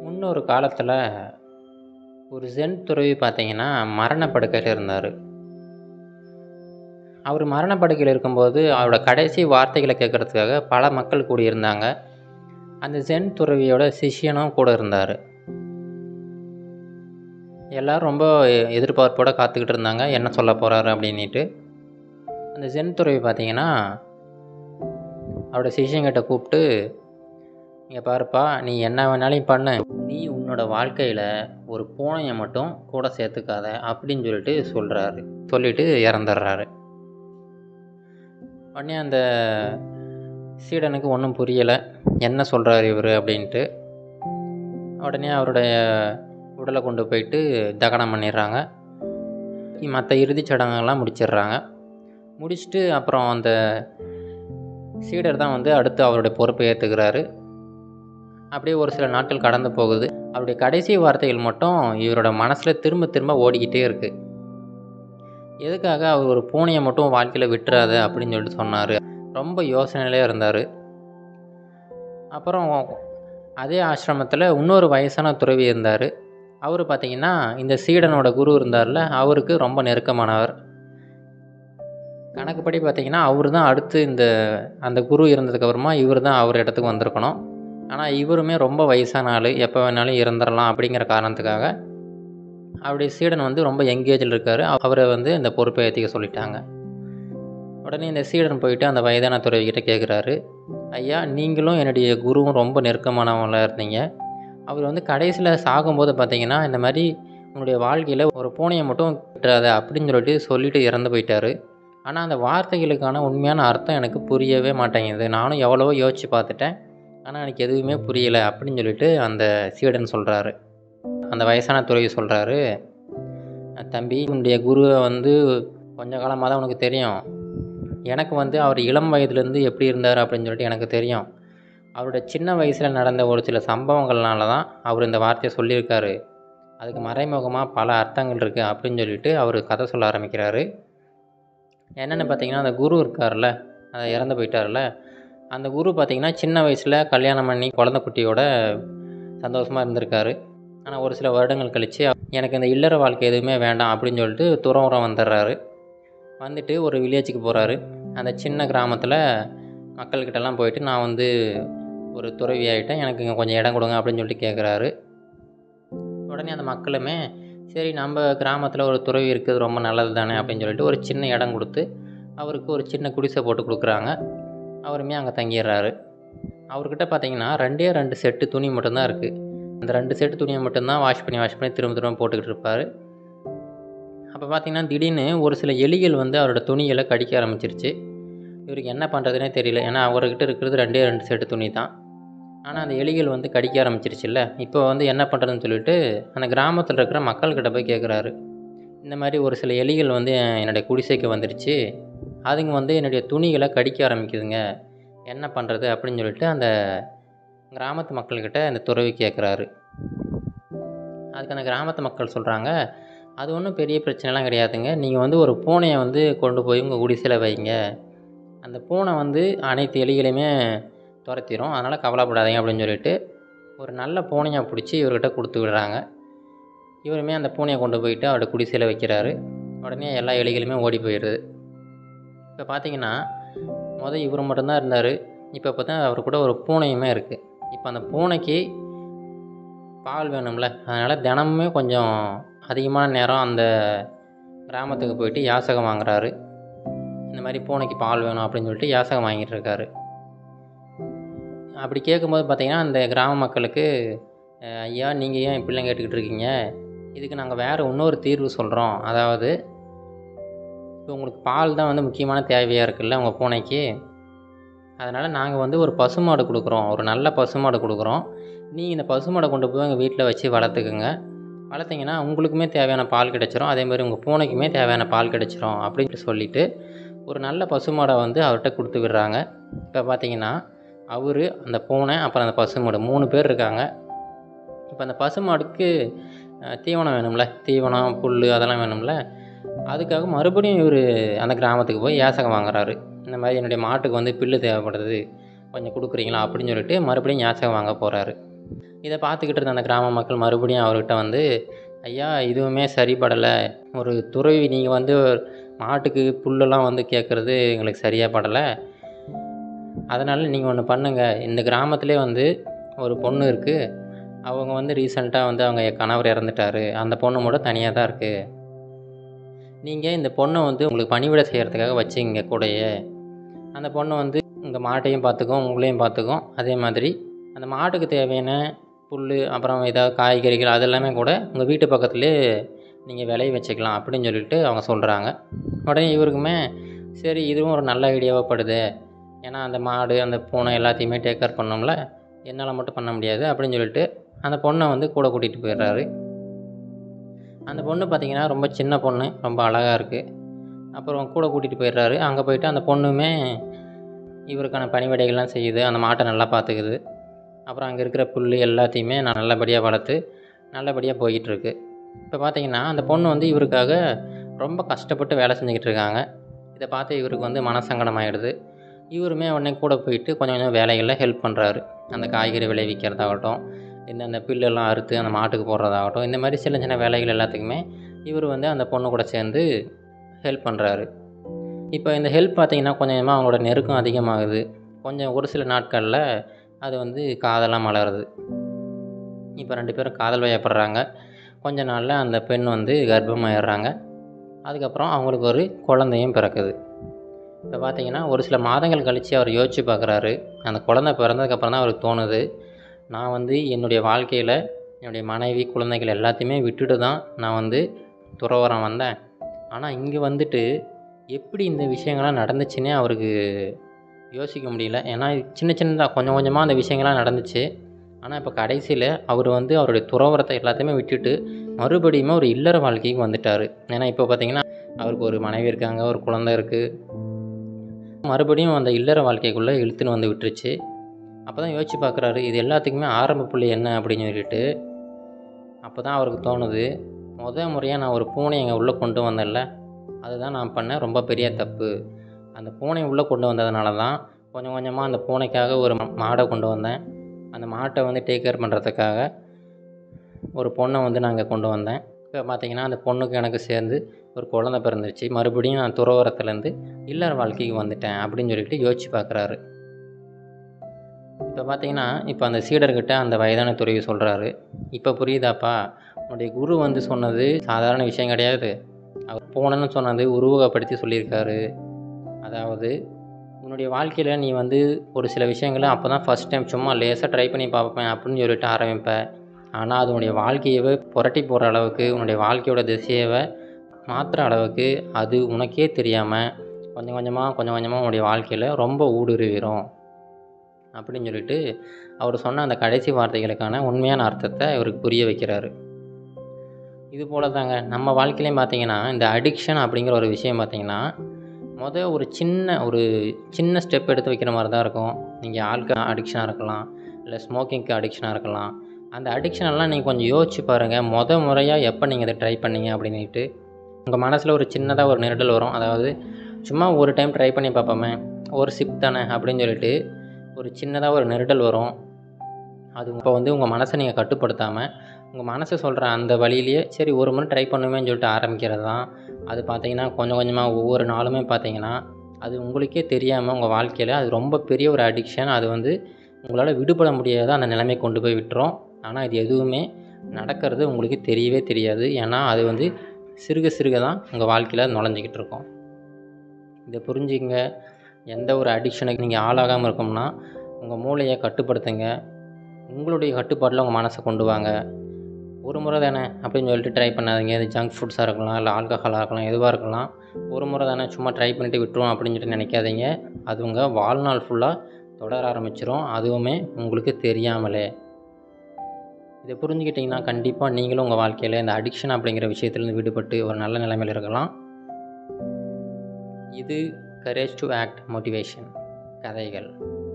முன்னொரு காலத்தில் ஒரு ஜென் துறவி பார்த்தீங்கன்னா மரணப்படுக்கையில் இருந்தார் அவர் மரணப்படுக்கையில் இருக்கும்போது அவரோட கடைசி வார்த்தைகளை கேட்குறதுக்காக பல மக்கள் கூடியிருந்தாங்க அந்த ஜென் துறவியோட சிஷ்யனும் கூட இருந்தார் எல்லோரும் ரொம்ப எதிர்பார்ப்போடு காத்துக்கிட்டு இருந்தாங்க என்ன சொல்ல போகிறாரு அப்படின்ட்டு அந்த ஜென் துறவி பார்த்தீங்கன்னா அவரோட சிஷ்யங்கிட்ட கூப்பிட்டு இங்கே பாருப்பா நீ என்ன வேணாலும் பண்ணு நீ உன்னோட வாழ்க்கையில் ஒரு பூனையை மட்டும் கூட சேர்த்துக்காத அப்படின்னு சொல்லிட்டு சொல்கிறாரு சொல்லிட்டு இறந்துடுறாரு உடனே அந்த சீடனுக்கு ஒன்றும் புரியலை என்ன சொல்கிறாரு இவர் அப்படின்ட்டு உடனே அவருடைய உடலை கொண்டு போயிட்டு தகனம் பண்ணிடுறாங்க மற்ற இறுதிச் சடங்குகள்லாம் முடிச்சிடுறாங்க முடிச்சுட்டு அப்புறம் அந்த சீடர் தான் வந்து அடுத்து அவருடைய பொறுப்பை ஏற்றுக்கிறாரு அப்படியே ஒரு சில நாட்கள் கடந்து போகுது அவருடைய கடைசி வார்த்தைகள் மட்டும் இவரோட மனசில் திரும்ப திரும்ப ஓடிக்கிட்டே இருக்குது எதுக்காக அவர் ஒரு பூனையை மட்டும் வாழ்க்கையில் விட்டுறாத அப்படின்னு சொல்லிட்டு சொன்னார் ரொம்ப யோசனையிலே இருந்தார் அப்புறம் அதே ஆசிரமத்தில் இன்னொரு வயசான துறவி இருந்தார் அவர் பார்த்திங்கன்னா இந்த சீடனோட குரு இருந்தார்ல அவருக்கு ரொம்ப நெருக்கமானவர் கணக்குப்படி பார்த்திங்கன்னா அவர் தான் அடுத்து இந்த அந்த குரு இருந்ததுக்கப்புறமா இவர் தான் அவர் இடத்துக்கு வந்திருக்கணும் ஆனால் இவருமே ரொம்ப வயசான ஆள் எப்போ வேணாலும் இறந்துடலாம் அப்படிங்கிற காரணத்துக்காக அவருடைய சீடன் வந்து ரொம்ப எங்கேஜில் இருக்கார் அவரை வந்து இந்த பொறுப்பை ஏற்றிக்க சொல்லிட்டாங்க உடனே இந்த சீடன் போயிட்டு அந்த வயதான துறவிக்கிட்ட கேட்குறாரு ஐயா நீங்களும் என்னுடைய குருவும் ரொம்ப நெருக்கமானவங்களாக இருந்தீங்க அவர் வந்து கடைசியில் சாகும்போது பார்த்தீங்கன்னா இந்த மாதிரி உன்னுடைய வாழ்க்கையில் ஒரு பூனையை மட்டும் விட்டுறாத அப்படின்னு சொல்லிட்டு சொல்லிட்டு இறந்து போயிட்டார் ஆனால் அந்த வார்த்தைகளுக்கான உண்மையான அர்த்தம் எனக்கு புரியவே மாட்டேங்குது நானும் எவ்வளவோ யோசித்து பார்த்துட்டேன் ஆனால் எனக்கு எதுவுமே புரியலை அப்படின்னு சொல்லிட்டு அந்த சீடன் சொல்கிறாரு அந்த வயசான துறவி சொல்கிறாரு தம்பி உன்னுடைய குருவை வந்து கொஞ்ச காலமாக தான் உனக்கு தெரியும் எனக்கு வந்து அவர் இளம் வயதுலேருந்து எப்படி இருந்தார் அப்படின்னு சொல்லிட்டு எனக்கு தெரியும் அவரோட சின்ன வயசில் நடந்த ஒரு சில சம்பவங்கள்னால தான் அவர் இந்த வார்த்தையை சொல்லியிருக்காரு அதுக்கு மறைமுகமாக பல அர்த்தங்கள் இருக்குது அப்படின்னு சொல்லிட்டு அவர் கதை சொல்ல ஆரம்பிக்கிறாரு என்னென்னு பார்த்தீங்கன்னா அந்த குரு இருக்கார்ல அதை இறந்து போயிட்டார்ல அந்த குரு பார்த்திங்கன்னா சின்ன வயசில் கல்யாணம் பண்ணி குழந்த குட்டியோட சந்தோஷமாக இருந்திருக்காரு ஆனால் ஒரு சில வருடங்கள் கழித்து எனக்கு இந்த இல்லற வாழ்க்கை எதுவுமே வேண்டாம் அப்படின்னு சொல்லிட்டு துறவுரம் வந்துடுறாரு வந்துட்டு ஒரு வில்லேஜுக்கு போகிறாரு அந்த சின்ன கிராமத்தில் மக்கள்கிட்டலாம் போயிட்டு நான் வந்து ஒரு துறவி ஆகிட்டேன் எனக்கு இங்கே கொஞ்சம் இடம் கொடுங்க அப்படின்னு சொல்லிட்டு கேட்குறாரு உடனே அந்த மக்களுமே சரி நம்ம கிராமத்தில் ஒரு துறவி இருக்குது ரொம்ப நல்லது தானே அப்படின்னு சொல்லிட்டு ஒரு சின்ன இடம் கொடுத்து அவருக்கு ஒரு சின்ன குடிசை போட்டு கொடுக்குறாங்க அவருமே அங்கே தங்கிடுறாரு அவர்கிட்ட பார்த்தீங்கன்னா ரெண்டே ரெண்டு செட்டு துணி மட்டும்தான் இருக்குது அந்த ரெண்டு செட்டு துணியை மட்டும்தான் வாஷ் பண்ணி வாஷ் பண்ணி திரும்ப திரும்ப போட்டுக்கிட்டு இருப்பார் அப்போ பார்த்தீங்கன்னா திடீர்னு ஒரு சில எலிகள் வந்து அவரோட துணிகளை கடிக்க ஆரம்பிச்சிருச்சு இவருக்கு என்ன பண்ணுறதுனே தெரியல ஏன்னா அவர்கிட்ட இருக்கிறது ரெண்டே ரெண்டு செட்டு துணி தான் ஆனால் அந்த எலிகள் வந்து கடிக்க ஆரம்பிச்சிருச்சுல்ல இப்போ வந்து என்ன பண்ணுறதுன்னு சொல்லிட்டு அந்த கிராமத்தில் இருக்கிற மக்கள்கிட்ட போய் கேட்குறாரு இந்த மாதிரி ஒரு சில எலிகள் வந்து என்னுடைய குடிசைக்கு வந்துருச்சு அதுங்க வந்து என்னுடைய துணிகளை கடிக்க ஆரம்பிக்குதுங்க என்ன பண்ணுறது அப்படின்னு சொல்லிட்டு அந்த கிராமத்து மக்கள்கிட்ட அந்த துறவி கேட்குறாரு அதுக்கு அந்த கிராமத்து மக்கள் சொல்கிறாங்க அது ஒன்றும் பெரிய பிரச்சனைலாம் கிடையாதுங்க நீங்கள் வந்து ஒரு பூனையை வந்து கொண்டு போய் உங்கள் குடிசையில் வைங்க அந்த பூனை வந்து அனைத்து எலிகளையுமே துரத்திடும் அதனால் கவலைப்படாதீங்க அப்படின்னு சொல்லிட்டு ஒரு நல்ல பூனையை பிடிச்சி இவர்கிட்ட கொடுத்து விடுறாங்க இவருமே அந்த பூனையை கொண்டு போயிட்டு அவரோட குடிசையில் வைக்கிறாரு உடனே எல்லா எலிகளுமே ஓடி போயிடுது இப்போ பார்த்தீங்கன்னா மொதல் இவர் மட்டும்தான் இருந்தார் இப்போ பார்த்தா அவர் கூட ஒரு பூனையுமே இருக்குது இப்போ அந்த பூனைக்கு பால் வேணும்ல அதனால் தினமுமே கொஞ்சம் அதிகமான நேரம் அந்த கிராமத்துக்கு போயிட்டு யாசகம் வாங்குறாரு இந்த மாதிரி பூனைக்கு பால் வேணும் அப்படின்னு சொல்லிட்டு யாசகம் வாங்கிட்டு இருக்காரு அப்படி கேட்கும்போது பார்த்தீங்கன்னா அந்த கிராம மக்களுக்கு ஐயா நீங்கள் ஏன் இப்படிலாம் கேட்டுக்கிட்டு இருக்கீங்க இதுக்கு நாங்கள் வேறு இன்னொரு தீர்வு சொல்கிறோம் அதாவது இப்போ உங்களுக்கு பால் தான் வந்து முக்கியமான தேவையாக இருக்குல்ல உங்கள் பூனைக்கு அதனால் நாங்கள் வந்து ஒரு பசுமாடு கொடுக்குறோம் ஒரு நல்ல பசுமாடு கொடுக்குறோம் நீங்கள் இந்த பசுமாடை கொண்டு போய் எங்கள் வீட்டில் வச்சு வளர்த்துக்குங்க வளர்த்திங்கன்னா உங்களுக்குமே தேவையான பால் கிடச்சிரும் அதேமாதிரி உங்கள் பூனைக்குமே தேவையான பால் கிடச்சிரும் அப்படின்ட்டு சொல்லிவிட்டு ஒரு நல்ல பசுமாடை வந்து அவர்கிட்ட கொடுத்து விடுறாங்க இப்போ பார்த்தீங்கன்னா அவர் அந்த பூனை அப்புறம் அந்த பசுமாடு மூணு பேர் இருக்காங்க இப்போ அந்த பசுமாடுக்கு தீவனம் வேணும்ல தீவனம் புல் அதெல்லாம் வேணும்ல அதுக்காக மறுபடியும் இவர் அந்த கிராமத்துக்கு போய் யாசகம் வாங்குறாரு இந்த மாதிரி என்னுடைய மாட்டுக்கு வந்து புல்லு தேவைப்படுது கொஞ்சம் கொடுக்குறீங்களா அப்படின்னு சொல்லிட்டு மறுபடியும் யாசகம் வாங்க போகிறாரு இதை பார்த்துக்கிட்டு இருந்த அந்த கிராம மக்கள் மறுபடியும் அவர்கிட்ட வந்து ஐயா இதுவுமே சரிப்படலை ஒரு துறவி நீங்கள் வந்து மாட்டுக்கு புல்லெல்லாம் வந்து கேட்குறது எங்களுக்கு சரியாக படலை அதனால் நீங்கள் ஒன்று பண்ணுங்கள் இந்த கிராமத்திலே வந்து ஒரு பொண்ணு இருக்குது அவங்க வந்து ரீசெண்டாக வந்து அவங்க கணவர் இறந்துட்டார் அந்த பொண்ணு மட்டும் தனியாக தான் இருக்குது நீங்கள் இந்த பொண்ணை வந்து உங்களுக்கு பணிவிடை செய்கிறதுக்காக வச்சிங்க கூடயே அந்த பொண்ணு வந்து உங்கள் மாட்டையும் பார்த்துக்கும் உங்களையும் பார்த்துக்கும் அதே மாதிரி அந்த மாட்டுக்கு தேவையான புல் அப்புறம் ஏதாவது காய்கறிகள் அதெல்லாமே கூட உங்கள் வீட்டு பக்கத்துலேயே நீங்கள் விளைய வச்சுக்கலாம் அப்படின்னு சொல்லிட்டு அவங்க சொல்கிறாங்க உடனே இவருக்குமே சரி இதுவும் ஒரு நல்ல ஐடியாவாக படுது ஏன்னா அந்த மாடு அந்த பூனை எல்லாத்தையுமே டேக் கேர் பண்ணோம்ல என்னால் மட்டும் பண்ண முடியாது அப்படின்னு சொல்லிட்டு அந்த பொண்ணை வந்து கூட கூட்டிகிட்டு போயிடுறாரு அந்த பொண்ணு பார்த்திங்கன்னா ரொம்ப சின்ன பொண்ணு ரொம்ப அழகாக இருக்குது அப்புறம் கூட கூட்டிகிட்டு போயிடுறாரு அங்கே போயிட்டு அந்த பொண்ணுமே இவருக்கான பணிவிடைகள்லாம் செய்யுது அந்த மாட்டை நல்லா பார்த்துக்குது அப்புறம் அங்கே இருக்கிற புல் எல்லாத்தையுமே நான் நல்லபடியாக வளர்த்து நல்லபடியாக போய்கிட்டுருக்கு இப்போ பார்த்தீங்கன்னா அந்த பொண்ணு வந்து இவருக்காக ரொம்ப கஷ்டப்பட்டு வேலை செஞ்சுக்கிட்டு இருக்காங்க இதை பார்த்து இவருக்கு வந்து மனசங்கடம் ஆகிடுது இவருமே உடனே கூட போயிட்டு கொஞ்சம் கொஞ்சம் வேலைகளில் ஹெல்ப் பண்ணுறாரு அந்த காய்கறி விளைவிக்கிறதாகட்டும் இந்த அந்த புல்லெல்லாம் அறுத்து அந்த மாட்டுக்கு போடுறதாகட்டும் இந்த மாதிரி சின்ன சின்ன வேலைகள் எல்லாத்துக்குமே இவர் வந்து அந்த பொண்ணு கூட சேர்ந்து ஹெல்ப் பண்ணுறாரு இப்போ இந்த ஹெல்ப் பார்த்தீங்கன்னா கொஞ்சம் கொஞ்சமாக அவங்களோட நெருக்கம் அதிகமாகுது கொஞ்சம் ஒரு சில நாட்களில் அது வந்து காதலாக மலருது இப்போ ரெண்டு பேரும் காதல் வயப்படுறாங்க கொஞ்ச நாளில் அந்த பெண் வந்து கர்ப்பமாயிடுறாங்க அதுக்கப்புறம் அவங்களுக்கு ஒரு குழந்தையும் பிறக்குது இப்போ பார்த்தீங்கன்னா ஒரு சில மாதங்கள் கழித்து அவர் யோசித்து பார்க்குறாரு அந்த குழந்தை பிறந்ததுக்கப்புறம் தான் அவருக்கு தோணுது நான் வந்து என்னுடைய வாழ்க்கையில் என்னுடைய மனைவி குழந்தைகள் எல்லாத்தையுமே விட்டுட்டு தான் நான் வந்து துறவரம் வந்தேன் ஆனால் இங்கே வந்துட்டு எப்படி இந்த விஷயங்கள்லாம் நடந்துச்சுன்னே அவருக்கு யோசிக்க முடியல ஏன்னா சின்ன சின்னதாக கொஞ்சம் கொஞ்சமாக அந்த விஷயங்கள்லாம் நடந்துச்சு ஆனால் இப்போ கடைசியில் அவர் வந்து அவருடைய துறவரத்தை எல்லாத்தையுமே விட்டுட்டு மறுபடியும் ஒரு இல்லற வாழ்க்கைக்கு வந்துட்டார் ஏன்னா இப்போ பார்த்தீங்கன்னா அவருக்கு ஒரு மனைவி இருக்காங்க ஒரு குழந்தை இருக்குது மறுபடியும் அந்த இல்லற வாழ்க்கைக்குள்ளே இழுத்துன்னு வந்து விட்டுருச்சு அப்போ தான் யோசிச்சு பார்க்குறாரு இது எல்லாத்துக்குமே ஆரம்ப புள்ளி என்ன அப்படின்னு சொல்லிட்டு அப்போ தான் அவருக்கு தோணுது முத முறையாக நான் ஒரு பூனை எங்கள் உள்ளே கொண்டு வந்தேன்ல அதுதான் நான் பண்ண ரொம்ப பெரிய தப்பு அந்த பூனை உள்ளே கொண்டு வந்ததுனால தான் கொஞ்சம் கொஞ்சமாக அந்த பூனைக்காக ஒரு மா- மாடை கொண்டு வந்தேன் அந்த மாட்டை வந்து டேக் கேர் பண்ணுறதுக்காக ஒரு பொண்ணை வந்து நாங்கள் கொண்டு வந்தேன் இப்போ பார்த்தீங்கன்னா அந்த பொண்ணுக்கு எனக்கு சேர்ந்து ஒரு குழந்தை பிறந்துருச்சு மறுபடியும் நான் துறவரத்துலேருந்து இல்லற வாழ்க்கைக்கு வந்துட்டேன் அப்படின்னு சொல்லிட்டு யோசிச்சு பார்க்குறாரு இப்போ பார்த்தீங்கன்னா இப்போ அந்த சீடர்கிட்ட அந்த வயதான துறவி சொல்கிறாரு இப்போ புரியுதாப்பா உன்னுடைய குரு வந்து சொன்னது சாதாரண விஷயம் கிடையாது அவர் போனேன்னு சொன்னது உருவகப்படுத்தி சொல்லியிருக்காரு அதாவது உன்னுடைய வாழ்க்கையில் நீ வந்து ஒரு சில விஷயங்களை அப்போ தான் ஃபஸ்ட் டைம் சும்மா லேசாக ட்ரை பண்ணி பார்ப்பேன் அப்படின்னு சொல்லிட்டு ஆரம்பிப்ப ஆனால் அது உன்னுடைய வாழ்க்கையவே புரட்டி போகிற அளவுக்கு உன்னுடைய வாழ்க்கையோட திசையவை மாற்றுற அளவுக்கு அது உனக்கே தெரியாமல் கொஞ்சம் கொஞ்சமாக கொஞ்சம் கொஞ்சமாக உன்னுடைய வாழ்க்கையில் ரொம்ப ஊடுருவிடும் அப்படின்னு சொல்லிட்டு அவர் சொன்ன அந்த கடைசி வார்த்தைகளுக்கான உண்மையான அர்த்தத்தை இவருக்கு புரிய வைக்கிறாரு இது போல தாங்க நம்ம வாழ்க்கையிலையும் பார்த்தீங்கன்னா இந்த அடிக்ஷன் அப்படிங்கிற ஒரு விஷயம் பார்த்தீங்கன்னா மொதல் ஒரு சின்ன ஒரு சின்ன ஸ்டெப் எடுத்து வைக்கிற மாதிரி தான் இருக்கும் நீங்கள் ஆல்கஹால் அடிக்ஷனாக இருக்கலாம் இல்லை ஸ்மோக்கிங்க்கு அடிக்ஷனாக இருக்கலாம் அந்த அடிக்ஷன் எல்லாம் நீங்கள் கொஞ்சம் யோசிச்சு பாருங்கள் முத முறையாக எப்போ நீங்கள் இதை ட்ரை பண்ணீங்க அப்படின்ட்டு உங்கள் மனசில் ஒரு சின்னதாக ஒரு நெருடல் வரும் அதாவது சும்மா ஒரு டைம் ட்ரை பண்ணி பார்ப்போமே ஒரு சிப் தானே அப்படின்னு சொல்லிட்டு ஒரு சின்னதாக ஒரு நெருடல் வரும் அது இப்போ வந்து உங்கள் மனசை நீங்கள் கட்டுப்படுத்தாமல் உங்கள் மனசு சொல்கிற அந்த வழியிலேயே சரி ஒரு முறை ட்ரை பண்ணுவேன்னு சொல்லிட்டு ஆரம்பிக்கிறது தான் அது பார்த்தீங்கன்னா கொஞ்சம் கொஞ்சமாக ஒவ்வொரு நாளுமே பார்த்தீங்கன்னா அது உங்களுக்கே தெரியாமல் உங்கள் வாழ்க்கையில் அது ரொம்ப பெரிய ஒரு அடிக்ஷன் அது வந்து உங்களால் விடுபட முடியாத அந்த நிலைமை கொண்டு போய் விட்டுரும் ஆனால் இது எதுவுமே நடக்கிறது உங்களுக்கு தெரியவே தெரியாது ஏன்னா அது வந்து சிறுக சிறுக தான் உங்கள் வாழ்க்கையில் நுழைஞ்சிக்கிட்டு இருக்கும் இதை புரிஞ்சுங்க எந்த ஒரு அடிக்ஷனுக்கு நீங்கள் ஆளாகாமல் இருக்கணும்னா உங்கள் மூளையை கட்டுப்படுத்துங்க உங்களுடைய கட்டுப்பாட்டில் உங்கள் மனசை கொண்டு வாங்க ஒரு முறை தானே அப்படின்னு சொல்லிட்டு ட்ரை பண்ணாதீங்க இது ஜங்க் ஃபுட்ஸாக இருக்கலாம் இல்லை ஆல்கஹாலாக இருக்கலாம் எதுவாக இருக்கலாம் ஒரு முறை தானே சும்மா ட்ரை பண்ணிட்டு விட்டுருவோம் அப்படின்னு சொல்லிட்டு நினைக்காதீங்க அது உங்கள் வாழ்நாள் ஃபுல்லாக தொடர ஆரம்பிச்சிரும் அதுவுமே உங்களுக்கு தெரியாமலே இதை புரிஞ்சுக்கிட்டிங்கன்னா கண்டிப்பாக நீங்களும் உங்கள் வாழ்க்கையில் இந்த அடிக்ஷன் அப்படிங்கிற விஷயத்துலேருந்து விடுபட்டு ஒரு நல்ல நிலைமையில் இருக்கலாம் இது கரேஜ் டு ஆக்ட் மோட்டிவேஷன் கதைகள்